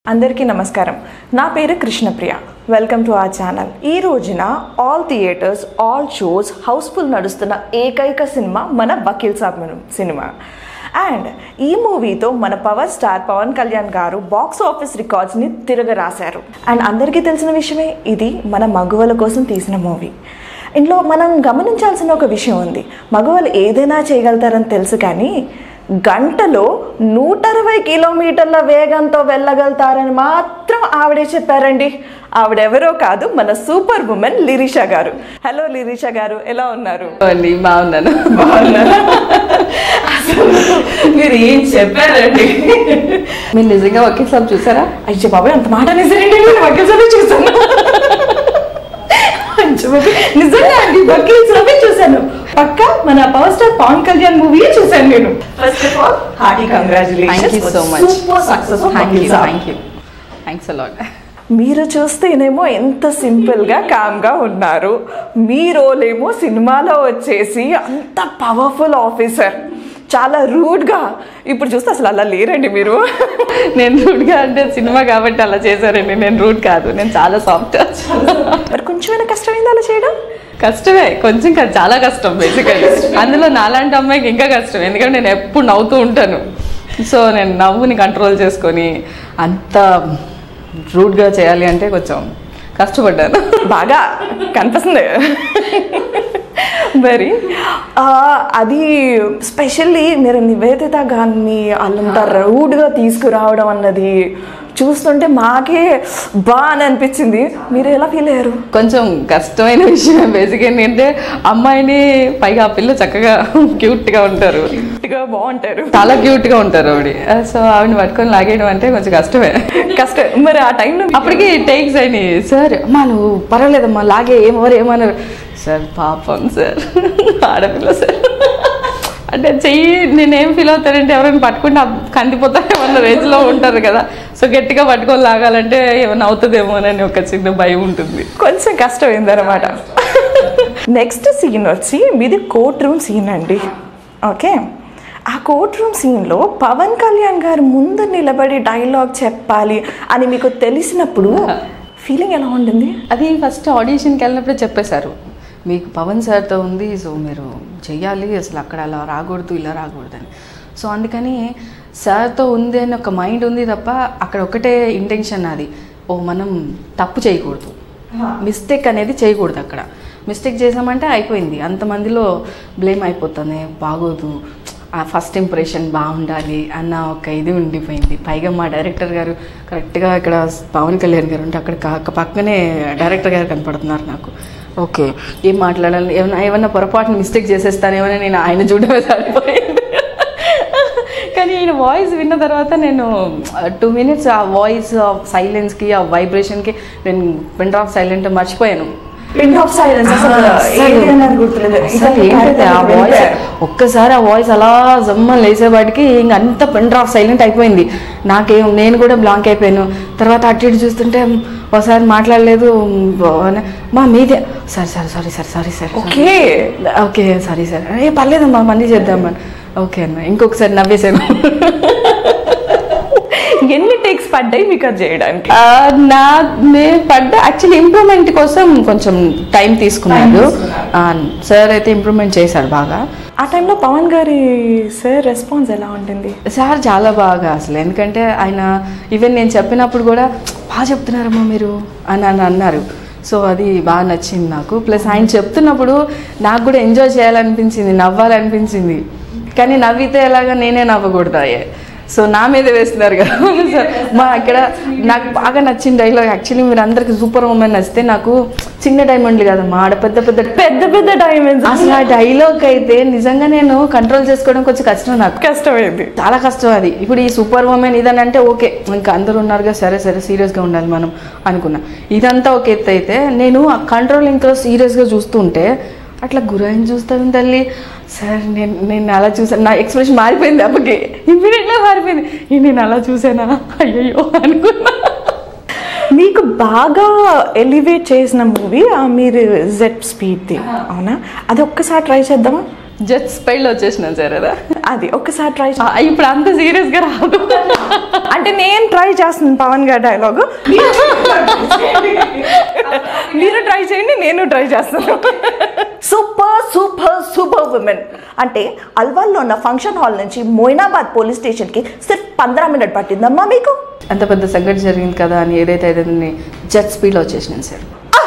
అందరికీ నమస్కారం నా పేరు Krishnapriya welcome to our channel ఈ రోజున all theatres all shows housefull నడుస్తున్న ఏకైక సినిమా మన వకీల్ సాబ్ సినిమా అండ్ ఈ మూవీతో మన power star Pavan Kalyan garu box office రికార్డ్స్ని తిరగరాశారు అండ్ అందరికీ తెలిసిన విషయమే ఇది మన మగువల కోసం తీసిన మూవీ ఇందులో మనం గమనించాల్సిన ఒక విషయం ఉంది మగవాళ్ళు ఏదైనా చేయగలుగుతారని తెలుసు కానీ గంటలో నూట అరవై కిలోమీటర్ల వేగంతో వెళ్ళగలుగుతారని మాత్రం ఆవిడే చెప్పారండి ఆవిడెవరో కాదు మన సూపర్ ఉమెన్ లిరిషా గారు హలో లిరిషా గారు ఎలా ఉన్నారు అండి బాగున్నాను బాగున్నారా అసలు మీరు ఏం చెప్పారండి మీరు నిజంగా వకీల్ సాబ్ చూసారా అయ్యో బాబాయ్ అంత మాట నిజండి నేను వకీల్ సాబే చూసాను అయ్యో బాబాయ్, నిజంగా అండి వకీల్ సాబే చూసాను పక్క మన power star Pavan Kalyan movie చూసాను నేను first of all hearty thank you so much super success thank you thank you thanks a lot మీరు చూస్తేనేమో ఎంత సింపుల్గా కామ్గా ఉన్నారు మీ రోల్ ఏమో సినిమాలో వచ్చేసి అంత పవర్ఫుల్ ఆఫీసర్ చాలా రూడ్గా ఇప్పుడు చూస్తే అసలు అలా లేరండి మీరు నేను రూట్గా అంటే సినిమా కాబట్టి అలా చేశారండి నేను రూట్ కాదు నేను చాలా సాఫ్ట్ మరి కొంచెమైనా కష్టమైంది అలా చేయడం కష్టమే కొంచెం కాదు చాలా కష్టం బేసికల్లీ అందులో నాలాంటి అమ్మాయికి ఇంకా కష్టం ఎందుకంటే నేను ఎప్పుడు నవ్వుతూ ఉంటాను సో నేను నవ్వుని కంట్రోల్ చేసుకొని అంత రూట్గా చేయాలి అంటే కొంచెం కష్టపడ్డాను బాగా కనిపిస్తుంది మరి ఆ, అది స్పెషల్లీ మీరు నివేదిత గారిని వాళ్ళంతా రౌడ్గా తీసుకురావడం అన్నది చూస్తుంటే మాకే బా అని అనిపించింది మీరు ఎలా ఫీల్ అయ్యారు కొంచెం కష్టమైన విషయం బేసిక్ ఏంటంటే అమ్మాయిని పైగా ఆ పిల్ల చక్కగా క్యూట్గా ఉంటారు గట్టిగా బాగుంటారు చాలా క్యూట్గా ఉంటారు ఆవిడ సో ఆవిడని పట్టుకొని లాగేయడం అంటే కొంచెం కష్టమే కష్టం మరి ఆ టైంలో అప్పటికి టేక్స్ అయినాయి సార్ అమ్మా నువ్వు పర్వాలేదమ్మా లాగే ఏమవరు ఏమన్నారు సార్ పాపం సార్ ఆడపిల్ల సార్ అంటే చెయ్యి నేనేం ఫీల్ అవుతానంటే ఎవరైనా పట్టుకుంటే ఆ కందిపోతారేమన్న రేంజ్లో ఉంటారు కదా సో గట్టిగా పట్టుకొని లాగాలంటే ఏమైనా అవుతుందేమో అని ఒక చిన్న భయం ఉంటుంది కొంచెం కష్టమైంది అనమాట నెక్స్ట్ సీన్ వచ్చి మీది కోర్ట్ రూమ్ సీన్ అండి ఓకే ఆ కోర్ట్ రూమ్ సీన్లో పవన్ కళ్యాణ్ గారు ముందు నిలబడి డైలాగ్ చెప్పాలి అని మీకు తెలిసినప్పుడు ఫీలింగ్ ఎలా ఉండింది అది ఫస్ట్ ఆడిషన్కి వెళ్ళినప్పుడే చెప్పేశారు మీకు పవన్ సార్తో ఉంది సో మీరు చెయ్యాలి అసలు అక్కడ అలా రాకూడదు ఇలా రాకూడదు అని సో అందుకని సార్తో ఉంది అని ఒక మైండ్ ఉంది తప్ప అక్కడ ఒకటే ఇంటెన్షన్ అది ఓ మనం తప్పు చేయకూడదు మిస్టేక్ అనేది చేయకూడదు అక్కడ మిస్టేక్ చేసామంటే అయిపోయింది అంతమందిలో బ్లేమ్ అయిపోతుంది బాగోదు ఆ ఫస్ట్ ఇంప్రెషన్ బాగుండాలి అన్న ఒక ఇది ఉండిపోయింది పైగా మా డైరెక్టర్ గారు కరెక్ట్గా ఇక్కడ పవన్ కళ్యాణ్ గారు ఉంటే అక్కడ కా- పక్కనే డైరెక్టర్ గారు కనపడుతున్నారు నాకు ఓకే ఏం మాట్లాడాలి ఏమన్నా ఏమన్నా పొరపాటున మిస్టేక్ చేసేస్తానేమని నేను ఆయన చూడమే సరిపోయింది కానీ ఈయన వాయిస్ విన్న తర్వాత నేను టూ మినిట్స్ ఆ వాయిస్ ఆ సైలెన్స్కి ఆ వైబ్రేషన్కి నేను పెన్ డ్రాప్ సైలెంట్ మర్చిపోయాను పిన్ ఆఫ్ సైలెన్స్ అసలు ఏంటి అన్నది గుర్తులేదు అసలు ఏంటది ఆ వాయిస్ ఒక్కసారి ఆ వాయిస్ అలా జమ్మని లేసేవాడికి ఇంక అంత పెన్ డ్రాప్ సైలెంట్ అయిపోయింది నాకేం నేను కూడా బ్లాంక్ అయిపోయాను తర్వాత అటు ఇటు చూస్తుంటే ఒకసారి మాట్లాడలేదు అని, మా మీదే సరే సరే sorry sir sorry sir okay okay sorry sir ఏ పర్లేదమ్మా మళ్ళీ చేద్దామని ఓకే అన్న ఇంకొకసారి నవ్వేశాను ఎన్ని టేక్స్ పడ్డాయి మీకు అది చేయడానికి ఆ, నా నేను పడ్డ యాక్చువల్లీ ఇంప్రూవ్మెంట్ కోసం కొంచెం టైం తీసుకున్నాడు సార్ అయితే ఇంప్రూవ్మెంట్ చేశారు బాగా ఆ టైంలో పవన్ గారి సార్ రెస్పాన్స్ ఎలా ఉంటుంది సార్ చాలా బాగా అసలు ఎందుకంటే ఆయన ఈవెన్ నేను చెప్పినప్పుడు కూడా బాగా చెప్తున్నారమ్మా మీరు అని అని అన్నారు సో అది బాగా నచ్చింది నాకు ప్లస్ ఆయన చెప్తున్నప్పుడు నాకు కూడా ఎంజాయ్ చేయాలనిపించింది నవ్వాలనిపించింది కానీ నవ్వితే ఎలాగా నేనే నవ్వకూడదాయే సో నా మీద వేస్తున్నారు కదా సో మా ఇక్కడ నాకు బాగా నచ్చిన డైలాగ్ యాక్చువల్లీ మీరు అందరికి సూపర్ ఉమెన్ నచ్చితే నాకు చిన్న డైమండ్లు కదమ్మా ఆడ పెద్ద పెద్ద పెద్ద పెద్ద డైమండ్స్ అసలు ఆ డైలాగ్ అయితే నిజంగా నేను కంట్రోల్ చేసుకోవడం కొంచెం కష్టం నాకు కష్టమైంది చాలా కష్టం అది ఇప్పుడు ఈ సూపర్ ఉమెన్ ఇదని అంటే ఓకే ఇంకా అందరూ ఉన్నారుగా సరే సరే సీరియస్గా ఉండాలి మనం అనుకున్నా ఇదంతా ఒక ఎత్తు అయితే నేను ఆ కంట్రోలింగ్తో సీరియస్గా చూస్తుంటే అట్లా గురాయిని చూస్తాను తల్లి సార్ నేను నేను అలా చూసాను నా ఎక్స్ప్రెషన్ మారిపోయింది అప్పటికి ఇమ్మీడియట్గా మారిపోయింది "ఏ, నేను అలా చూసానా అయ్యయ్యో అనుకున్నా మీకు బాగా ఎలివేట్ చేసిన మూవీ మీరు జెట్ స్పీడ్ది అవునా అది ఒక్కసారి ట్రై చేద్దామా జస్ట్ స్పైల్ వచ్చేసినాను సార్ అదా అది ఒక్కసారి ట్రై ఆ, ఇప్పుడు అంత సీరియస్గా రాదు అంటే నేను ట్రై చేస్తున్నాను పవన్ గారి డైలాగ్ మీరు ట్రై చేయండి నేను ట్రై చేస్తాను సూపర్ సూపర్ సూపర్ ఉమెన్ అంటే అల్వాల్లో ఉన్న ఫంక్షన్ హాల్ నుంచి మొయినాబాద్ పోలీస్ స్టేషన్కి సిర్ఫ్ పంద్రా మినిట్ పట్టిందమ్మా మీకు అంత పెద్ద సంఘటన జరిగింది కదా అని ఏదైతే అయితే జెట్ స్పీడ్లో వచ్చేసినాను సార్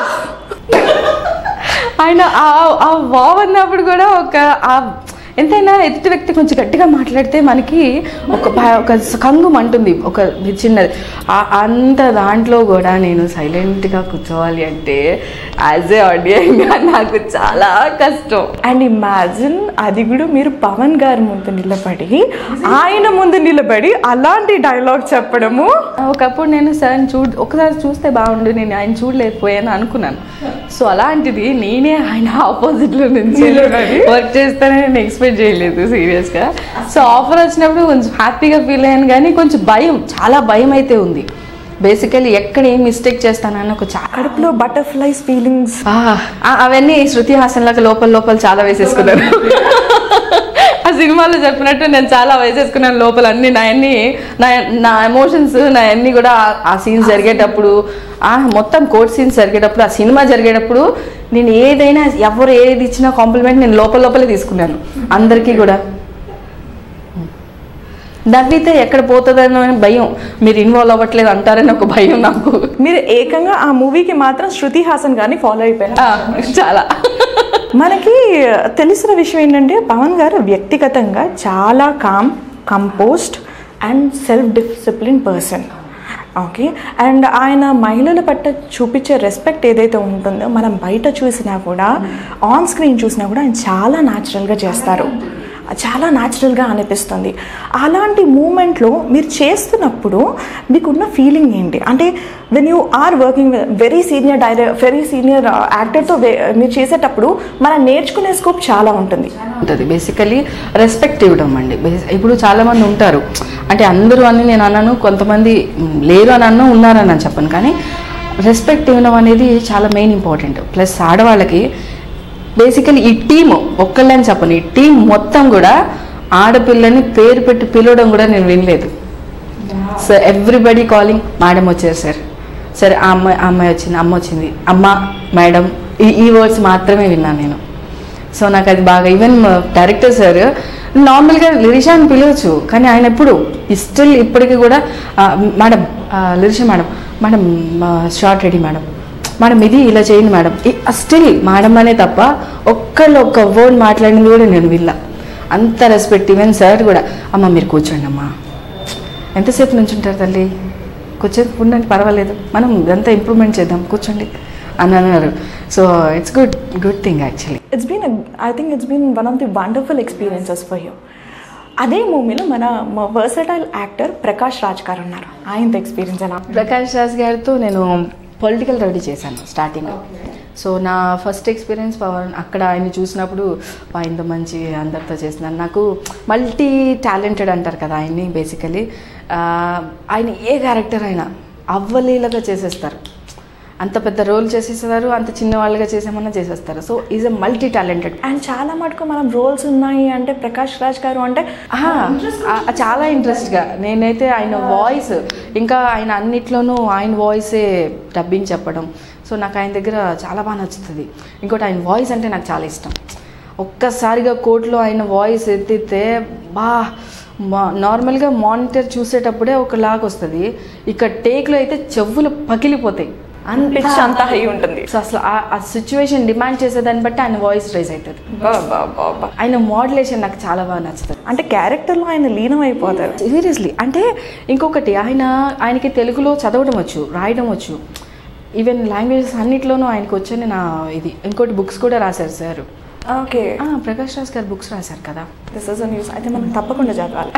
ఆయన ఆ- ఆ వావ్ అన్నప్పుడు కూడా ఒక ఆ ఎంతైనా ఎదుటి వ్యక్తి కొంచెం గట్టిగా మాట్లాడితే మనకి ఒక భ- ఒక కంగు అంటుంది ఒక చిన్నది ఆ- అంత దాంట్లో కూడా నేను సైలెంట్గా కూర్చోవాలి అంటే యాజ్ ఏ ఆడియన్గా నాకు చాలా కష్టం అండ్ ఇమాజిన్ అది కూడా మీరు పవన్ గారి ముందు నిలబడి ఆయన ముందు నిలబడి అలాంటి డైలాగ్ చెప్పడము ఒకప్పుడు నేను సార్ చూ ఒకసారి చూస్తే బాగుండు నేను ఆయన చూడలేకపోయాను అనుకున్నాను సో అలాంటిది నేనే ఆయన ఆపోజిట్లో నుంచి వర్క్ చేస్తానని నేను ఎక్స్పెక్ట్ చేయలేదు సీరియస్గా సో ఆఫర్ వచ్చినప్పుడు కొంచెం హ్యాపీగా ఫీల్ అయ్యాను కానీ కొంచెం భయం చాలా భయం అయితే ఉంది బేసికలీ ఎక్కడ ఏం మిస్టేక్ చేస్తానని ఒక చాలా కడుపులో బటర్ఫ్లైస్ ఫీలింగ్స్ ఆ, ఆ, అవన్నీ శృతి హాసన్లకు లోపల లోపల చాలా వేసేసుకున్నాను ఆ సినిమాలో చెప్పినట్టు నేను చాలా వేసేసుకున్నాను లోపల అన్ని నా అన్ని నా నా ఎమోషన్స్ నా అన్ని కూడా ఆ- ఆ సీన్స్ జరిగేటప్పుడు ఆ మొత్తం కోర్ట్ సీన్స్ జరిగేటప్పుడు ఆ సినిమా జరిగేటప్పుడు నేను ఏదైనా ఎవరు ఏది ఇచ్చినా కాంప్లిమెంట్ నేను లోపల లోపలే తీసుకున్నాను అందరికీ కూడా నవ్వితే ఎక్కడ పోతుందని భయం మీరు ఇన్వాల్వ్ అవ్వట్లేదు అంటారని ఒక భయం నాకు మీరు ఏకంగా ఆ మూవీకి మాత్రం శృతి హాసన్ గారిని ఫాలో అయిపోయారు ఆ, చాలా మనకి తెలిసిన విషయం ఏంటంటే పవన్ గారు వ్యక్తిగతంగా చాలా calm composed and self discipline person okay and ఆయన మహిళల పట్ల చూపించే రెస్పెక్ట్ ఏదైతే ఉంటుందో మనం బయట చూసినా కూడా ఆన్ స్క్రీన్ చూసినా కూడా ఆయన చాలా న్యాచురల్గా చేస్తారు చాలా న్యాచురల్గా అనిపిస్తుంది అలాంటి మూమెంట్లో మీరు చేస్తున్నప్పుడు మీకున్న ఫీలింగ్ ఏంటి అంటే when you are working very senior డైరె వెరీ సీనియర్ యాక్టర్తో మీరు చేసేటప్పుడు మనం నేర్చుకునే స్కోప్ చాలా ఉంటుంది ఉంటుంది బేసికలీ రెస్పెక్ట్ ఇవ్వడం అండి బేస్- ఇప్పుడు చాలా మంది ఉంటారు అంటే అందరూ అని నేను అన్నాను కొంతమంది మ్, లేరు అని అన్నా ఉన్నారని అని చెప్పను కానీ రెస్పెక్ట్ ఇవ్వడం అనేది చాలా మెయిన్ ఇంపార్టెంట్ ప్లస్ ఆడవాళ్ళకి బేసికలీ ఈ టీమ్ ఒక్కళ్ళని చెప్పను ఈ టీం మొత్తం కూడా ఆడపిల్లని పేరు పెట్టి పిలవడం కూడా నేను వినలేదు సో ఎవ్రీబడి కాలింగ్ మేడం వచ్చారు సార్ సరే ఆ అమ్మాయి ఆ అమ్మాయి వచ్చింది అమ్మ వచ్చింది అమ్మ మేడం ఈ ఈ వర్డ్స్ మాత్రమే విన్నాను నేను సో నాకు అది బాగా ఈవెన్ డైరెక్టర్ సార్ నార్మల్గా లిరిషా అని పిలవచ్చు కానీ ఆయన ఎప్పుడు స్టిల్ ఇప్పటికీ కూడా "ఆ, మేడం ఆ, Lirisha madam madam shot ready madam madam ఇది ఇలా చేయండి మేడం స్టిల్ మేడం అనే తప్ప ఒక్కళ్ళు ఒక్క వర్డ్ మాట్లాడింది కూడా నేను విన్నా అంత రెస్పెక్ట్ ఈవెన్ సార్ కూడా అమ్మ మీరు కూర్చోండి అమ్మా ఎంతసేపు నుంచి ఉంటారు తల్లి కూర్చొని ఉండండి పర్వాలేదు మనం ఇదంతా ఇంప్రూవ్మెంట్ చేద్దాం కూర్చోండి అని అన్నారు so it's good good thing actually it's been I think it's been one of the wonderful experiences for you అదే మూవీలో మన వర్సటైల్ యాక్టర్ ప్రకాష్ రాజ్ గారు ఉన్నారు ఆయనతో ఎక్స్పీరియన్స్ ఎలా ప్రకాష్ రాజ్ గారితో నేను పొలిటికల్ రెడీ చేశాను స్టార్టింగ్ సో నా ఫస్ట్ ఎక్స్పీరియన్స్ పవన్ అక్కడ ఆయన చూసినప్పుడు "వా, ఇంత మంచి అందరితో చేస్తున్నాను నాకు మల్టీ టాలెంటెడ్ అంటారు కదా ఆయన్ని బేసికలీ ఆయన ఏ క్యారెక్టర్ అయినా అవ్వలీలగా చేసేస్తారు అంత పెద్ద రోల్ చేసేస్తారు అంత చిన్న వాళ్ళుగా చేసేమన్నా చేసేస్తారు so is a multi talented and చాలా మటుకు మనం రోల్స్ ఉన్నాయి అంటే ప్రకాష్ రాజ్ గారు అంటే ఆహా, ఆ- చాలా ఇంట్రెస్ట్గా నేనైతే ఆయన వాయిస్ ఇంకా ఆయన అన్నిట్లోనూ ఆయన వాయిసే డబ్బింగ్ చెప్పడం సో నాకు ఆయన దగ్గర చాలా బాగా నచ్చుతుంది ఇంకోటి ఆయన వాయిస్ అంటే నాకు చాలా ఇష్టం ఒక్కసారిగా కోర్టులో ఆయన వాయిస్ ఎత్తితే బా మా నార్మల్గా మానిటర్ చూసేటప్పుడే ఒక లాగ్ వస్తుంది ఇక్కడ టేక్లో అయితే చెవులు పగిలిపోతాయి పిచ్ అంతా హై ఉంటుంది సో అసలు ఆ- ఆ సిచ్యువేషన్ డిమాండ్ చేసేదాన్ని బట్టి ఆయన వాయిస్ రైజ్ అవుతుంది బా, బా, బా, బా. ఆయన మోడ్యులేషన్ నాకు చాలా బాగా నచ్చుతుంది అంటే క్యారెక్టర్లో ఆయన లీనం అయిపోతారు సీరియస్లీ అంటే ఇంకొకటి ఆయన ఆయనకి తెలుగులో చదవడం వచ్చు రాయడం వచ్చు ఈవెన్ లాంగ్వేజెస్ అన్నిట్లోనూ ఆయనకు వచ్చని నా ఇది ఇంకోటి బుక్స్ కూడా రాశారు సార్ ఓకే ప్రకాష్ రాజ్ గారు బుక్స్ రాశారు కదా దిస్ ఇస్ న్యూస్ అయితే మనం తప్పకుండా చదవాలి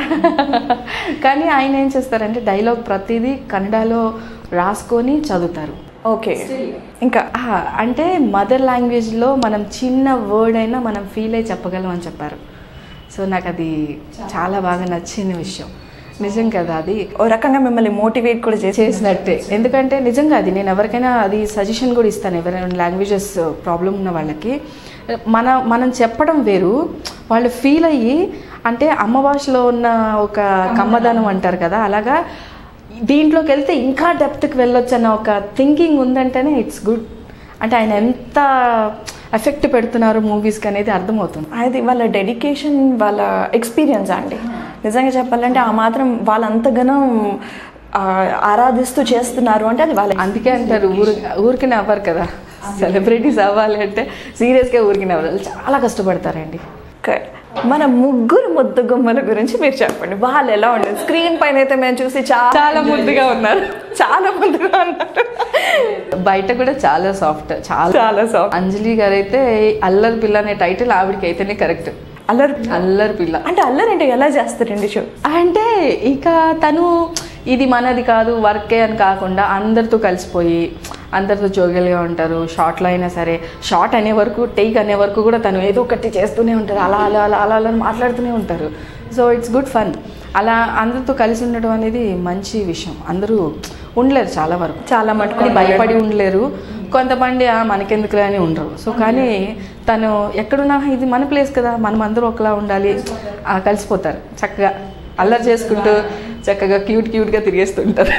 కానీ ఆయన ఏం చేస్తారంటే డైలాగ్ ప్రతిదీ కన్నడలో రాసుకొని చదువుతారు ఓకే ఇంకా ఆ, అంటే మదర్ లాంగ్వేజ్లో మనం చిన్న వర్డ్ అయినా మనం ఫీల్ అయి చెప్పగలం అని చెప్పారు సో నాకు అది చాలా బాగా నచ్చిన విషయం నిజం కదా అది ఓ రకంగా మిమ్మల్ని మోటివేట్ కూడా చేసి చేసినట్టే ఎందుకంటే నిజంగా అది నేను ఎవరికైనా అది సజెషన్ కూడా ఇస్తాను ఎవరైనా లాంగ్వేజెస్ ప్రాబ్లం ఉన్న వాళ్ళకి మన మనం చెప్పడం వేరు వాళ్ళు ఫీల్ అయ్యి అంటే అమ్మ భాషలో ఉన్న ఒక కమ్మదనం అంటారు కదా అలాగా దీంట్లోకి వెళ్తే ఇంకా డెప్త్కి వెళ్ళొచ్చు అన్న ఒక థింకింగ్ ఉందంటేనే ఇట్స్ గుడ్ అంటే ఆయన ఎంత ఎఫెక్ట్ పెడుతున్నారు మూవీస్కి అనేది అర్థమవుతుంది అది వాళ్ళ డెడికేషన్ వాళ్ళ ఎక్స్పీరియన్స్ అండి నిజంగా చెప్పాలంటే ఆ మాత్రం వాళ్ళంతగానో ఆ, ఆరాధిస్తూ చేస్తున్నారు అంటే అది వాళ్ళ అందుకే అంటారు ఊరు ఊరికి నవ్వరు కదా సెలబ్రిటీస్ అవ్వాలి అంటే సీరియస్గా ఊరికి నవ్వాలి చాలా కష్టపడతారండి క- మన ముగ్గురు ముద్దు గుమ్మల గురించి మీరు చెప్పండి వాళ్ళు ఎలా ఉండదు స్క్రీన్ పైన అయితే మేము చూసి చాలా చాలా ముద్దుగా ఉన్నారు చాలా ముద్దుగా ఉన్నారు బయట కూడా చాలా సాఫ్ట్ చాలా చాలా soft. అంజలి గారు అయితే అల్లరి పిల్ల అనే టైటిల్ ఆవిడకి అయితేనే కరెక్ట్ అల్లరి అల్లరి పిల్ల అంటే అల్లరంటే ఎలా చేస్తారండి షో అంటే ఇక తను ఇది మనది కాదు వర్కే అని కాకుండా అందరితో కలిసిపోయి అందరితో జోగిల్గా ఉంటారు షార్ట్లో అయినా సరే షార్ట్ అనే వరకు టేక్ అనే వరకు కూడా తను ఏదో ఒకటి చేస్తూనే ఉంటారు అలా అలా అలా అలా అలా అని మాట్లాడుతూనే ఉంటారు సో ఇట్స్ గుడ్ ఫన్ అలా అందరితో కలిసి ఉండడం అనేది మంచి విషయం అందరూ ఉండలేరు చాలా వరకు చాలా మటుకు అది భయపడి ఉండలేరు కొంతమంది "ఆ, మనకెందుకులే అని ఉండరు సో కానీ తను ఎక్కడున్నా ఇది మన ప్లేస్ కదా మనం అందరూ ఒకలా ఉండాలి ఆ, కలిసిపోతారు చక్కగా అల్లరి చేసుకుంటూ చక్కగా క్యూట్ క్యూట్గా తిరిగేస్తుంటారు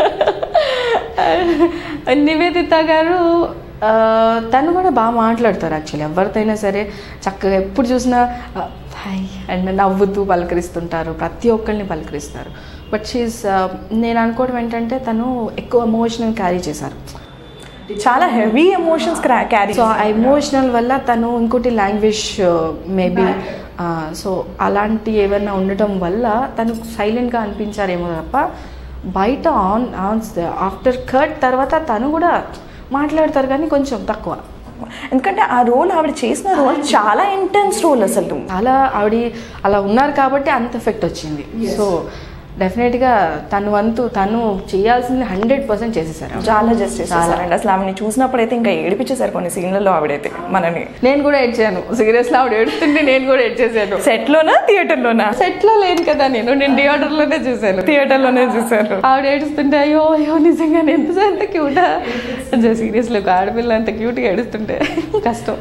నివేదిత గారు ఆ, తను కూడా బాగా మాట్లాడతారు యాక్చువల్లీ ఎవరితోనైనా సరే చక్కగా ఎప్పుడు చూసినా ఆ, హాయ్ అండ్ నవ్వుతూ పలకరిస్తుంటారు ప్రతి ఒక్కరిని పలకరిస్తారు బట్ షీస్ నేను అనుకోవడం ఏంటంటే తను ఎక్కువ ఎమోషనల్ క్యారీ చేశారు చాలా హెవీ ఎమోషన్స్ క్యారీ సో ఆ ఎమోషనల్ వల్ల తను ఇంకోటి లాంగ్వేజ్ మేబీ సో అలాంటి ఏమైనా ఉండటం వల్ల తను సైలెంట్గా అనిపించారేమో తప్ప బయట ఆన్ ఆన్ ఆఫ్టర్ కట్ తర్వాత తను కూడా మాట్లాడతారు కానీ కొంచెం తక్కువ ఎందుకంటే ఆ రోల్ ఆవిడ చేసిన రోల్ చాలా ఇంటెన్స్ రోల్ అసలు చాలా ఆవిడ అలా ఉన్నారు కాబట్టి అంత ఎఫెక్ట్ వచ్చింది సో డెఫినెట్గా తను వంతు తను చేయాల్సింది హండ్రెడ్ పర్సెంట్ చేసేసారు ఆవిడ. చాలా జస్ట్ చేసేసారండి అసలు ఆవిడని చూసినప్పుడైతే ఇంకా ఏడిపించేశారు కొన్ని సీన్లలో ఆవిడైతే మనని నేను కూడా ఏడ్చాను సీరియస్లో ఆవిడ ఏడుతుంటే నేను కూడా ఏడ్చేసాను సెట్లోనా థియేటర్లోనా సెట్లో లేను కదా నేను నేను థియేటర్లోనే చూశాను థియేటర్లోనే చూసారు ఆవిడ ఏడుస్తుంటే అయ్యో అయ్యో నిజంగా ఎంత ఎంత క్యూటా సీరియస్లీ ఒక ఆడపిల్ల అంత క్యూట్గా ఏడుస్తుంటే కష్టం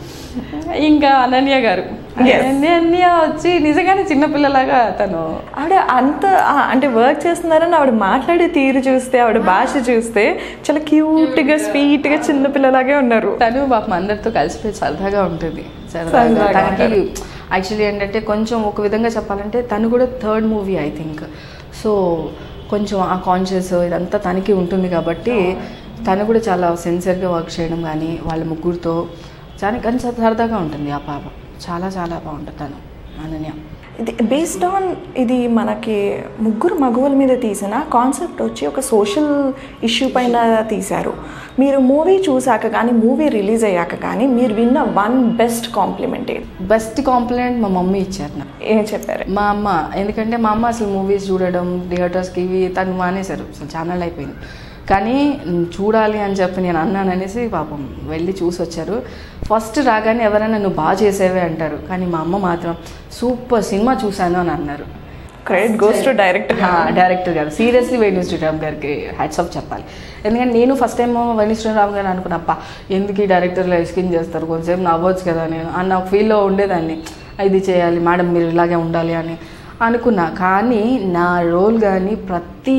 ఇంకా అనన్య గారు అనన్య వచ్చి నిజంగానే చిన్నపిల్లలాగా తను ఆవిడ అంత ఆ, అంటే వర్క్ చేస్తున్నారని ఆవిడ మాట్లాడే తీరు చూస్తే ఆవిడ భాష చూస్తే చాలా క్యూట్గా స్వీట్గా చిన్న పిల్లలాగే ఉన్నారు తను పాపం అందరితో కలిసిపోయి సరదాగా ఉంటుంది సరదాగా సరదాగా తనకి యాక్చువల్లీ ఏంటంటే కొంచెం ఒక విధంగా చెప్పాలంటే తను కూడా third movie I think so కొంచెం ఆ కాన్షియస్ ఇదంతా తనకి ఉంటుంది కాబట్టి తను కూడా చాలా సిన్సియర్గా వర్క్ చేయడం కానీ వాళ్ళ ముగ్గురితో చాలా కానీ సరదాగా ఉంటుంది ఆ పాప చాలా చాలా బాగుంటుంది తను అనన్య ఇది బేస్డ్ ఆన్ ఇది మనకి ముగ్గురు మగవుల మీద తీసిన కాన్సెప్ట్ వచ్చి ఒక సోషల్ ఇష్యూ పైన తీశారు మీరు మూవీ చూసాక కానీ మూవీ రిలీజ్ అయ్యాక కానీ మీరు విన్న వన్ బెస్ట్ కాంప్లిమెంట్ ఏది బెస్ట్ కాంప్లిమెంట్ మా మమ్మీ ఇచ్చారు నాకు ఏం చెప్పారు మా అమ్మ ఎందుకంటే మా అమ్మ అసలు మూవీస్ చూడడం థియేటర్స్కి ఇవి తను మానేశారు అసలు ఛానల్ అయిపోయింది కానీ "ఉమ్, చూడాలి అని చెప్పి నేను అన్నాను అనేసి పాపం వెళ్ళి చూసి వచ్చారు ఫస్ట్ రాగానే ఎవరైనా నువ్వు బాగా చేసేవే అంటారు కానీ మా అమ్మ మాత్రం సూపర్ సినిమా చూశాను అని అన్నారు credit goes to direct director garu seriously Venu Sriram గారికి హ్యాట్స్ ఆఫ్ చెప్పాలి ఎందుకంటే నేను ఫస్ట్ టైం వేణు శ్రీరామ్ గారు అనుకున్నప్ప ఎందుకు ఈ డైరెక్టర్లు స్కిన్ చేస్తారు కొంచెంసేపు నవ్వచ్చు కదా నేను అన్న ఒక ఫీల్లో ఉండేదాన్ని ఇది చేయాలి మేడం మీరు ఇలాగే ఉండాలి అని అనుకున్నా కానీ నా రోల్ కానీ ప్రతి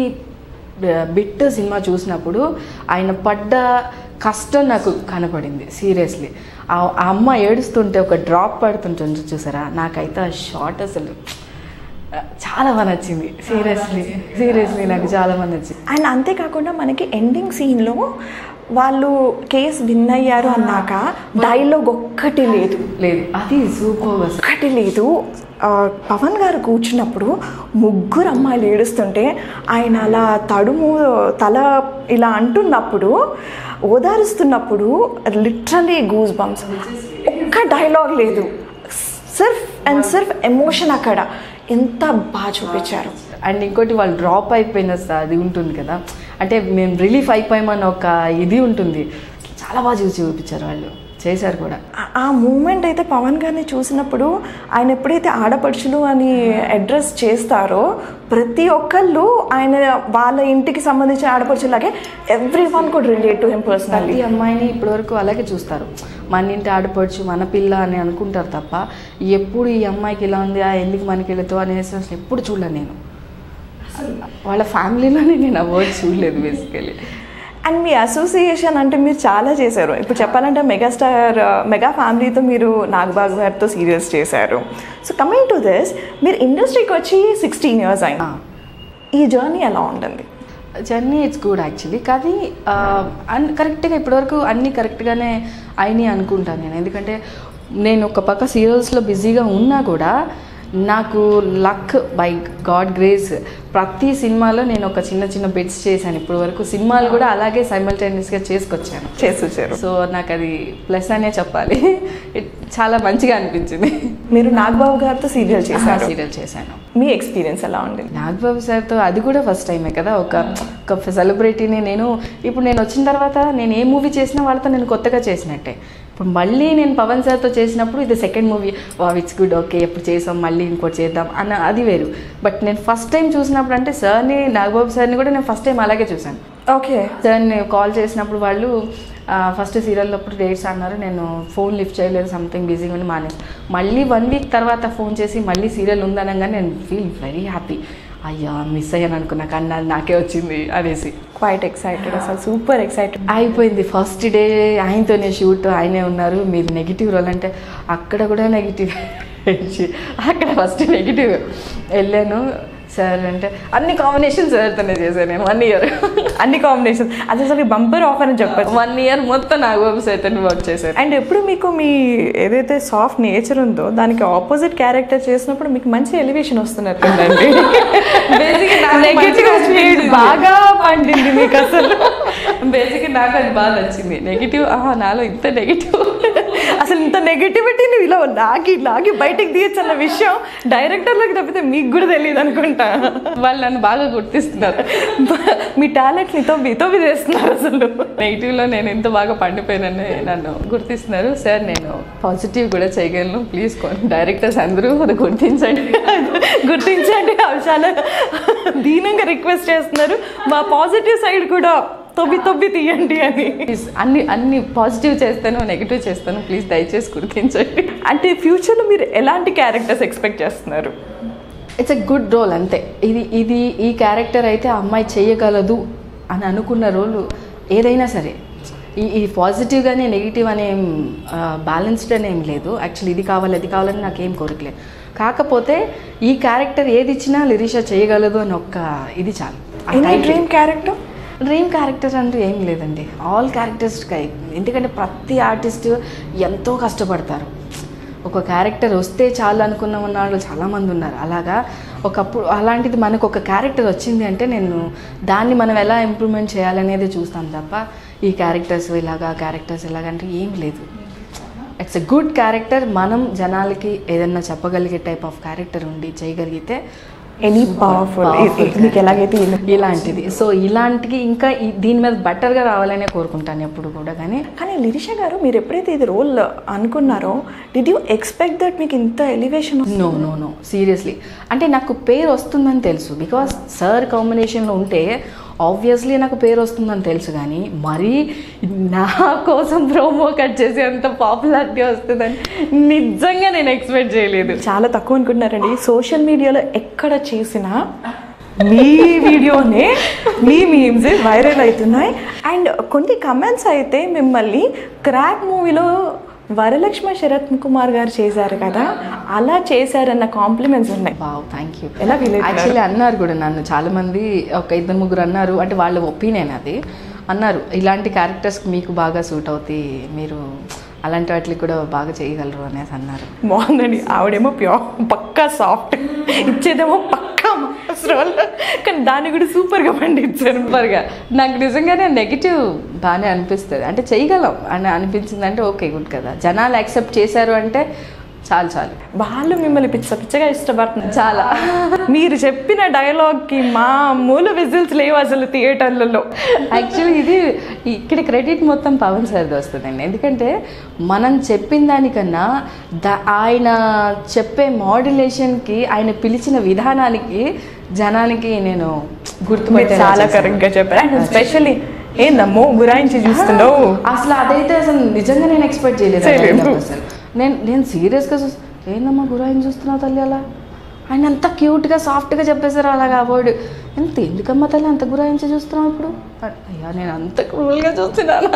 బిట్ సినిమా చూసినప్పుడు ఆయన పడ్డ కష్టం నాకు కనపడింది సీరియస్లీ ఆ ఆ అమ్మ ఏడుస్తుంటే ఒక డ్రాప్ పడుతుంటుంది చూసారా నాకైతే ఆ షార్ట్ అసలు చాలా బాగా నచ్చింది సీరియస్లీ సీరియస్లీ నాకు చాలా బాగా నచ్చింది అండ్ అంతేకాకుండా మనకి ఎండింగ్ సీన్లో వాళ్ళు కేసు విన్ అయ్యారు అన్నాక డైలాగ్ ఒక్కటి లేదు లేదు అది సూపర్ అసలు ఒక్కటి లేదు ఆ, పవన్ గారు కూర్చున్నప్పుడు ముగ్గురు అమ్మాయిలు ఏడుస్తుంటే ఆయన అలా తడుము తల ఇలా అంటున్నప్పుడు ఓదారుస్తున్నప్పుడు లిటరలీ గూస్ బంప్స్ ఒక్క డైలాగ్ లేదు సిర్ఫ్ అండ్ సిర్ఫ్ ఎమోషన్ అక్కడ ఎంత బాగా చూపించారు అండ్ ఇంకోటి వాళ్ళు డ్రాప్ అయిపోయిన స- అది ఉంటుంది కదా అంటే మేము రిలీఫ్ అయిపోయామన్న ఒక ఇది ఉంటుంది చాలా బాగా చూసి చూపించారు వాళ్ళు చేశారు కూడా ఆ- ఆ మూమెంట్ అయితే పవన్ గారిని చూసినప్పుడు ఆయన ఎప్పుడైతే ఆడపడుచులు అని అడ్రస్ చేస్తారో ప్రతి ఒక్కళ్ళు ఆయన వాళ్ళ ఇంటికి సంబంధించిన ఆడపడుచులాగే everyone could relate to him personally ప్రతి అమ్మాయిని ఇప్పటివరకు అలాగే చూస్తారు మన ఇంటి ఆడపడుచు మన పిల్ల అని అనుకుంటారు తప్ప ఎప్పుడు ఈ అమ్మాయికి ఇలా ఉంది ఆ ఎందుకు మనకి వెళుతూ అనేసి అసలు ఎప్పుడు చూడలే నేను వాళ్ళ ఫ్యామిలీలోనే నేను ఆ వర్డ్ చూడలేదు బేసికలీ అండ్ మీ అసోసియేషన్ అంటే మీరు చాలా చేశారు ఇప్పుడు చెప్పాలంటే మెగాస్టార్ మెగా ఫ్యామిలీతో మీరు నాగబాబు గారితో సీరియల్స్ చేశారు సో కమింగ్ టు దిస్ మీరు ఇండస్ట్రీకి వచ్చి సిక్స్టీన్ ఇయర్స్ అయినా ఈ జర్నీ ఎలా ఉంటుంది జర్నీ ఇట్స్ గుడ్ యాక్చువల్లీ కానీ అన్ కరెక్ట్గా ఇప్పటివరకు అన్నీ కరెక్ట్గానే అయినాయి అనుకుంటాను నేను ఎందుకంటే నేను ఒక పక్క సీరియల్స్లో బిజీగా ఉన్నా కూడా నాకు లక్ బై గాడ్ గ్రేస్ ప్రతి సినిమాలో నేను ఒక చిన్న చిన్న బిట్స్ చేశాను ఇప్పటి వరకు సినిమాలు కూడా అలాగే సైమల్టేనియస్గా చేసుకొచ్చాను చేసి వచ్చారు సో నాకు అది ప్లస్ అనే చెప్పాలి It చాలా మంచిగా అనిపించింది మీరు నాగబాబు గారితో సీరియల్ చేశారు సీరియల్ చేశాను మీ ఎక్స్పీరియన్స్ ఎలా ఉండింది నాగబాబు సార్తో అది కూడా ఫస్ట్ టైమే కదా ఒక ఒక సెలబ్రిటీని నేను ఇప్పుడు నేను వచ్చిన తర్వాత నేను ఏ మూవీ చేసినా వాళ్ళతో నేను కొత్తగా చేసినట్టే ఇప్పుడు మళ్ళీ నేను పవన్ సార్తో చేసినప్పుడు ఇది సెకండ్ మూవీ వా ఇట్స్ గుడ్ ఓకే ఎప్పుడు చేసాం మళ్ళీ ఇంకోటి చేద్దాం అన్న అది వేరు బట్ నేను ఫస్ట్ టైం చూసినప్పుడు అంటే సార్ని నాగబాబు సార్ని కూడా నేను ఫస్ట్ టైం అలాగే చూశాను ఓకే సార్ని కాల్ చేసినప్పుడు వాళ్ళు ఫస్ట్ సీరియల్ అప్పుడు డేట్స్ అన్నారు నేను ఫోన్ లిఫ్ట్ చేయలేదు సంథింగ్ బిజీగా ఉండి మానేసి మళ్ళీ వన్ వీక్ తర్వాత ఫోన్ చేసి మళ్ళీ సీరియల్ ఉందనగానే నేను ఫీల్ వెరీ హ్యాపీ అయ్యా మిస్ అయ్యాను అనుకున్నా కానీ నాది నాకే వచ్చింది అనేసి క్వైట్ ఎక్సైటెడ్ అసలు సూపర్ ఎక్సైటెడ్ అయిపోయింది ఫస్ట్ డే ఆయనతోనే షూట్ ఆయనే ఉన్నారు మీరు నెగిటివ్ రోల్ అంటే అక్కడ కూడా నెగిటివ్ అక్కడ ఫస్ట్ నెగిటివ్ వెళ్ళాను సార్ అంటే అన్ని కాంబినేషన్ సార్తోనే చేశాను నేను వన్ ఇయర్ అన్ని కాంబినేషన్ అది అసలు బంపర్ ఆఫర్ అని చెప్పచ్చు వన్ ఇయర్ మొత్తం నాగబాబు సార్తోనే వర్క్ చేశాను అండ్ ఎప్పుడు మీకు మీ ఏదైతే సాఫ్ట్ నేచర్ ఉందో దానికి ఆపోజిట్ క్యారెక్టర్ చేసినప్పుడు మీకు మంచి ఎలివేషన్ వస్తున్నట్టుందండి Basically నాకు నెగటివ్ మంచిగా షేడ్ అనిపించింది. బాగా పండింది మీకు అసలు బేసిక్గా నాకు అది బాగా నచ్చింది నెగిటివ్ ఆహా నాలో ఇంత నెగిటివ్ అసలు ఇంత నెగటివిటీని ఇలా లాగి లాగి బయటికి తీయచ్చు అన్న విషయం డైరెక్టర్లకు తప్పితే మీకు కూడా తెలియదు అనుకుంటా వాళ్ళు నన్ను బాగా గుర్తిస్తున్నారు మీ టాలెంట్ని తొవ్వి తొవ్వి చేస్తున్నారు అసలు నెగిటివ్లో నేను ఇంత బాగా పండిపోయానని నన్ను గుర్తిస్తున్నారు సార్ నేను పాజిటివ్ కూడా చేయగలను ప్లీజ్ డైరెక్టర్స్ అందరూ అది గుర్తించండి గుర్తించండి అవి చాలా దీనంగా రిక్వెస్ట్ చేస్తున్నారు మా పాజిటివ్ సైడ్ కూడా తొవ్వి తొవ్వి తీయండి అని ప్లీజ్ అన్ని అన్ని పాజిటివ్ చేస్తాను నెగిటివ్ చేస్తాను ప్లీజ్ దయచేసి గుర్తించండి అంటే ఫ్యూచర్లో మీరు ఎలాంటి క్యారెక్టర్స్ ఎక్స్పెక్ట్ చేస్తున్నారు ఇట్స్ ఎ గుడ్ రోల్ అంతే ఇది ఇది ఈ క్యారెక్టర్ అయితే ఆ అమ్మాయి చేయగలదు అని అనుకున్న రోల్ ఏదైనా సరే ఈ ఈ పాజిటివ్గానే నెగిటివ్ అనే బ్యాలెన్స్డ్ అని ఏం లేదు యాక్చువల్లీ ఇది కావాలి అది కావాలని నాకేం కోరికలేదు కాకపోతే ఈ క్యారెక్టర్ ఏది ఇచ్చినా లిరిషా చేయగలదు అని ఒక్క ఇది చాలు ఆ any title. Dream character dream character అంటే ఏం లేదండి ఆల్ క్యారెక్టర్స్ ఎందుకంటే ప్రతి ఆర్టిస్ట్ ఎంతో కష్టపడతారు ఒక క్యారెక్టర్ వస్తే చాలు అనుకున్న ఉన్న వాళ్ళు చాలామంది ఉన్నారు అలాగా ఒకప్పుడు అలాంటిది మనకు ఒక క్యారెక్టర్ వచ్చింది అంటే నేను దాన్ని మనం ఎలా ఇంప్రూవ్మెంట్ చేయాలనేది చూస్తాను తప్ప ఈ క్యారెక్టర్స్ ఇలాగా క్యారెక్టర్స్ ఇలాగంటే ఏం లేదు ఇట్స్ ఎ గుడ్ క్యారెక్టర్ మనం జనాలకి ఏదన్నా చెప్పగలిగే టైప్ ఆఫ్ క్యారెక్టర్ ఉండి చేయగలిగితే ఎనీ పవర్ఫుల్ Powerful మీకు ఎలాగైతే ఇలా- ఇలాంటిది సో ఇలాంటికి ఇంకా ఈ- దీని మీద బెటర్గా రావాలనే కోరుకుంటాను ఎప్పుడు కూడా కానీ కానీ లిరిషా గారు మీరు ఎప్పుడైతే ఇది రోల్ అనుకున్నారో డిడ్ యూ ఎక్స్పెక్ట్ దట్ మీకు ఇంత elevation no no no seriously అంటే నాకు పేరు వస్తుందని తెలుసు బికాస్ సార్ కాంబినేషన్లో ఉంటే ఆబ్వియస్లీ నాకు పేరు వస్తుందని తెలుసు కానీ మరీ నా కోసం ప్రోమో కట్ చేసి అంత పాపులారిటీ వస్తుందని నిజంగా నేను ఎక్స్పెక్ట్ చేయలేదు చాలా తక్కువ అనుకుంటున్నారండి సోషల్ మీడియాలో ఎక్కడ చేసినా మీ వీడియోనే మీ మీమ్స్ వైరల్ అవుతున్నాయి అండ్ కొన్ని కమెంట్స్ అయితే మిమ్మల్ని క్రాక్ మూవీలో వరలక్ష్మి శరత్ కుమార్ గారు చేశారు కదా అలా చేశారన్న కాంప్లిమెంట్స్ ఉన్నాయి వావ్ థ్యాంక్ యూ ఎలా feel అవుతున్నారు? యాక్చువల్లీ అన్నారు కూడా నన్ను చాలా మంది ఒక ఇద్దరు ముగ్గురు అన్నారు అంటే వాళ్ళ ఒపీనియన్ అది అన్నారు ఇలాంటి క్యారెక్టర్స్కి మీకు బాగా సూట్ అవుతాయి మీరు అలాంటి వాటికి కూడా బాగా చేయగలరు అనేసి అన్నారు బాగుందండి ఆవిడేమో ప్యూర్ పక్కా సాఫ్ట్ ఇచ్చేదేమో పక్కా మాస్ రోల్ కానీ దాన్ని కూడా సూపర్గా పండించారు సూపర్గా నాకు నిజంగానే నెగిటివ్ బాగానే అనిపిస్తుంది అంటే చేయగలం అని అనిపించింది అంటే ఓకే గుడ్ కదా జనాలు యాక్సెప్ట్ చేశారు అంటే చాలు చాలు వాళ్ళు మిమ్మల్ని పిచ్చ పిచ్చగా ఇష్టపడుతున్నారు చాలా మీరు చెప్పిన డైలాగ్కి మా మూల విజిల్స్ లేవు అసలు థియేటర్లలో యాక్చువల్లీ ఇది ఇక్కడ క్రెడిట్ మొత్తం పవన్ సార్ది వస్తుందండి ఎందుకంటే మనం చెప్పిన దానికన్నా ద ఆయన చెప్పే మాడ్యులేషన్కి ఆయన పిలిచిన విధానానికి జనానికి నేను మీరు గుర్తుపట్టే చాలా కరెక్ట్గా చెప్పారు అండ్ స్పెషల్లీ ఏందమ్మో గురాయించి చూస్తున్నావు అసలు అదైతే అసలు నిజంగా నేను ఎక్స్పెక్ట్ చేయలేదు చేయలేదు. ఆ dialogue అసలు నేను నేను సీరియస్గా చూసి ఏందమ్మా గురాయిని చూస్తున్నావు తల్లి అలా ఆయన అంత క్యూట్గా సాఫ్ట్గా చెప్పేశారు అలాగా వర్డ్ ఎంత ఎందుకమ్మా తల్లి అంత గురాయించి చూస్తున్నావు ఇప్పుడు అయ్యా నేను అంత క్రూల్గా చూస్తున్నాను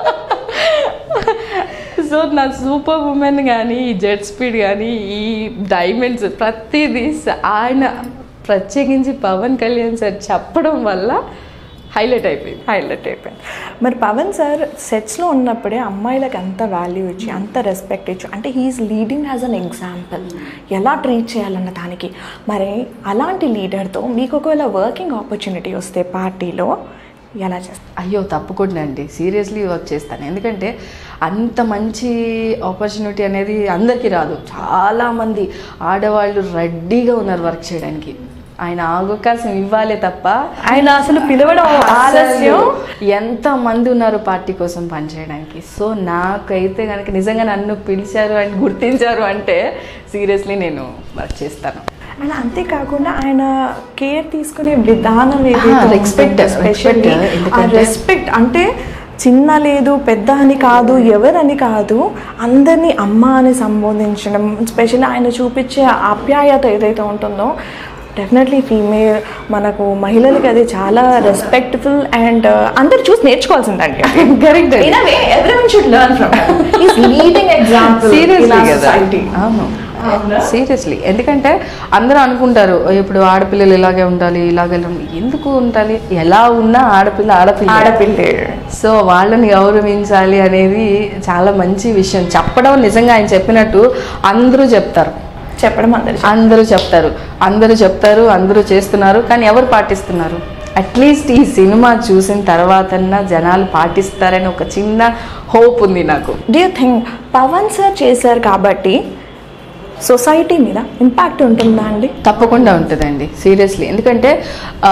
సో నా సూపర్ ఉమెన్ కానీ ఈ జెట్ స్పీడ్ కానీ ఈ డైమండ్స్ ప్రతిదీ స- ఆయన ప్రత్యేకించి పవన్ కళ్యాణ్ సార్ చెప్పడం వల్ల హైలైట్ అయిపోయింది హైలైట్ అయిపోయింది మరి పవన్ సార్ సెట్స్లో ఉన్నప్పుడే అమ్మాయిలకు అంత వాల్యూ ఇచ్చి అంత రెస్పెక్ట్ ఇచ్చి అంటే he's leading as an example ఎలా ట్రీట్ చేయాలన్న దానికి మరి అలాంటి లీడర్తో మీకు ఒకవేళ వర్కింగ్ ఆపర్చునిటీ వస్తే పార్టీలో ఎలా చేస్తారు అయ్యో తప్పకుండా అండి సీరియస్లీ వర్క్ చేస్తాను ఎందుకంటే అంత మంచి ఆపర్చునిటీ అనేది అందరికీ రాదు చాలామంది ఆడవాళ్ళు రెడీగా ఉన్నారు వర్క్ చేయడానికి ఆయన అవకాశం ఇవ్వాలే తప్ప ఆయన అసలు పిలవడం ఆలస్యం ఎంత మంది ఉన్నారు పార్టీ కోసం పనిచేయడానికి సో నాకైతే కనుక నిజంగా నన్ను పిలిచారు అండ్ గుర్తించారు అంటే సీరియస్లీ నేను వర్క్ చేస్తాను అండ్ అంతేకాకుండా ఆయన కేర్ తీసుకునే విధానం Ah, respect, స్పెషల్లీ respect. ఆ ఎందుకంటే- రెస్పెక్ట్ అంటే చిన్న లేదు పెద్ద అని కాదు ఎవరని కాదు అందరినీ అమ్మ అని సంబోధించడం స్పెషల్లీ ఆయన చూపించే ఆప్యాయత ఏదైతే ఉంటుందో డెఫినెట్లీ ఫీమేల్ మనకు మహిళలకి అది చాలా రెస్పెక్ట్ఫుల్ అండ్ అందరు చూసి నేర్చుకోవాల్సిందండి Correct. In a way, everyone should learn from him. He's leading example in seriously our కదా society. అవును సీరియస్లీ ఎందుకంటే అందరూ అనుకుంటారు ఇప్పుడు ఆడపిల్లలు ఇలాగే ఉండాలి ఇలాగే ఉండాలి ఎందుకు ఉండాలి ఎలా ఉన్నా ఆడపిల్ల ఆడపిల్ల ఆడపిల్లే సో వాళ్ళని గౌరవించాలి అనేది చాలా మంచి విషయం చెప్పడం నిజంగా ఆయన చెప్పినట్టు అందరూ చెప్తారు చెప్పడం అందరి అందరూ చెప్తారు అందరూ చెప్తారు అందరూ చేస్తున్నారు కానీ ఎవరు పాటిస్తున్నారు అట్లీస్ట్ ఈ సినిమా చూసిన తర్వాతన్నా జనాలు పాటిస్తారని ఒక చిన్న హోప్ ఉంది నాకు do you think Pavan sir చేశారు కాబట్టి సొసైటీ మీద ఇంపాక్ట్ ఉంటుందా అండి తప్పకుండా ఉంటుందండి సీరియస్లీ ఎందుకంటే ఆ,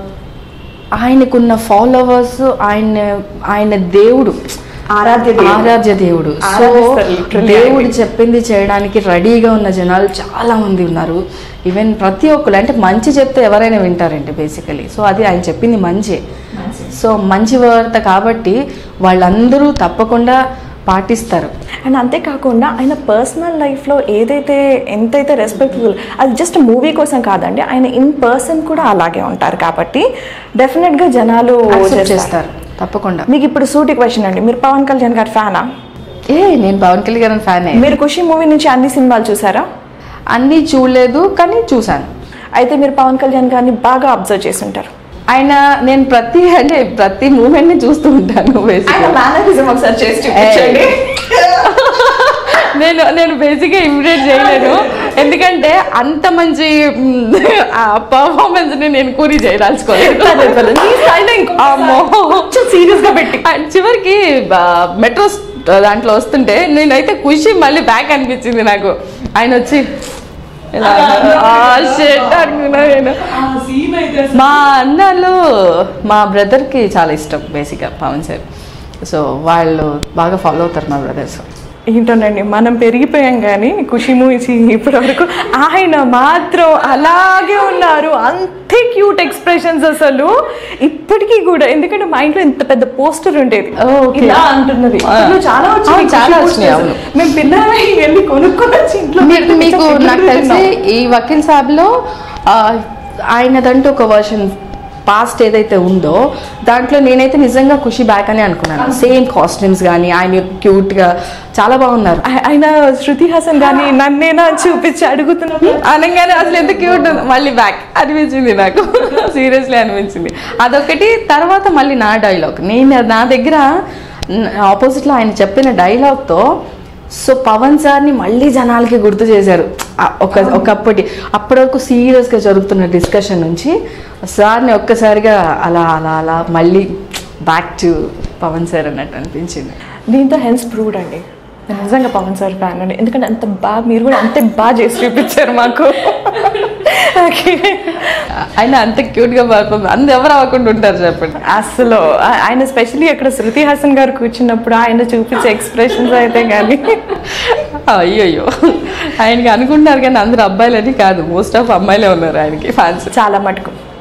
ఆయనకున్న ఫాలోవర్స్ ఆయన ఆయన దేవుడు ఆరాధ్య దేవుడు. ఆరాధ్య దేవుడు సో ఆరాధిస్తారు literally దేవుడు చెప్పింది చేయడానికి రెడీగా ఉన్న జనాలు చాలా మంది ఉన్నారు ఈవెన్ ప్రతి ఒక్కరు అంటే మంచి చెప్తే ఎవరైనా వింటారండి బేసికలీ సో అది ఆయన చెప్పింది మంచి సో మంచి వార్త కాబట్టి వాళ్ళందరూ తప్పకుండా పాటిస్తారు అండ్ అంతేకాకుండా ఆయన పర్సనల్ లైఫ్లో ఏదైతే ఎంతైతే రెస్పెక్ట్ఫుల్ అది జస్ట్ మూవీ కోసం కాదండి ఆయన ఇన్ పర్సన్ కూడా అలాగే ఉంటారు కాబట్టి డెఫినెట్గా జనాలు Accept చేస్తారు. చేస్తారు తప్పకుండా మీకు ఇప్పుడు సూటి క్వశ్చన్ అండి మీరు పవన్ కళ్యాణ్ గారి ఫ్యానా ఏ నేను పవన్ కళ్యాణ్ గారి ఫ్యానే మీరు ఖుషి మూవీ నుంచి అన్ని సినిమాలు చూసారా అన్నీ చూడలేదు కానీ చూశాను అయితే మీరు పవన్ కళ్యాణ్ గారిని బాగా అబ్జర్వ్ చేసి ఉంటారు ఆయన నేను ప్రతి అంటే ప్రతి మూమెంట్ ని చూస్తూ ఉంటాను బేసిక్గా మేనరిజం ఒకసారి చేసి చూపించండి. నేను నేను బేసిక్గా ఇమిడియేట్ చేయలేను ఎందుకంటే అంత మంచి పర్ఫార్మెన్స్ ని నేను కూరి చేయదలుచుకోలేదు అమ్మో సీరియస్ గా పెట్టి అండ్ చివరికి మెట్రో దాంట్లో వస్తుంటే నేనైతే ఖుషి మళ్ళీ బ్యాక్ అనిపించింది నాకు ఆయన వచ్చి ఇలా అన్నారు. ఆ, shit అనుకున్నా నేను మా అన్నలు మా బ్రదర్కి చాలా ఇష్టం బేసిక్గా పవన్ సార్ సో వాళ్ళు బాగా ఫాలో అవుతారు మా బ్రదర్స్ ఏంటోనండి మనం పెరిగిపోయాం కానీ ఖుషి మూవీస్ ఇప్పటి వరకు ఆయన మాత్రం అలాగే ఉన్నారు అంతే క్యూట్ ఎక్స్ప్రెషన్స్ అసలు ఇప్పటికీ కూడా ఎందుకంటే మా ఇంట్లో ఇంత పెద్ద పోస్టర్ ఉండేది Okay. ఇలా అంటున్నది ఆ. ఇప్పుడు చాలా వచ్చినాయి అవును, చాలా ఖుషి వచ్చినాయి, posters. అవును. మేము పిల్లలై వెళ్ళి కొనుక్కొని వచ్చి ఇంట్లో మీకు పెట్టి మీకు చక్కగా నాకు తెలిసి తింటున్నాం. ఈ వకీల్ సాబ్లో ఆ, ఆయనదంటూ ఒక వర్షన్ పాస్ట్ ఏదైతే ఉందో దాంట్లో నేనైతే నిజంగా ఖుషి బ్యాక్ అని అనుకున్నాను సేమ్ కాస్ట్యూమ్స్ కానీ ఆయన క్యూట్గా చాలా బాగున్నారు ఆ- ఆయన శృతి హాసన్ గాని నన్నేనా అని చూపించి అడుగుతున్నాను అనగానే అసలు ఎంత క్యూట్ ఉంది మళ్ళీ బ్యాక్ అనిపించింది నాకు సీరియస్లీ అనిపించింది అదొకటి తర్వాత మళ్ళీ నా డైలాగ్ నేను నా దగ్గర ఆపోజిట్లో ఆయన చెప్పిన డైలాగ్తో సో పవన్ సార్ని మళ్ళీ జనాలకి గుర్తు చేశారు ఆ ఒక ఒకప్పటి అప్పటి వరకు సీరియస్గా జరుగుతున్న డిస్కషన్ నుంచి సార్ని ఒక్కసారిగా అలా అలా అలా మళ్ళీ బ్యాక్ టు పవన్ సార్ అన్నట్టు అనిపించింది దీంతో హెన్స్ ప్రూవ్డ్ అండి నేను నిజంగా పవన్ సార్ ఫ్యాన్ అండి ఎందుకంటే అంత బాగా మీరు కూడా అంతే బాగా చేసి చూపించారు మాకు Okay. ఆయన అంత క్యూట్గా పర్ఫార్మ్ అందరు ఎవరు అవ్వకుండా ఉంటారు చెప్పండి అసలు ఆ- ఆయన స్పెషల్లీ అక్కడ శృతి హాసన్ గారు కూర్చున్నప్పుడు ఆయన చూపించే ఎక్స్ప్రెషన్స్ అయితే కానీ అయ్యయ్యో ఆయనకి అనుకుంటున్నారు కానీ అందరు అబ్బాయిలని కాదు మోస్ట్ ఆఫ్ అమ్మాయిలే ఉన్నారు ఆయనకి ఫ్యాన్స్ చాలా మటుకు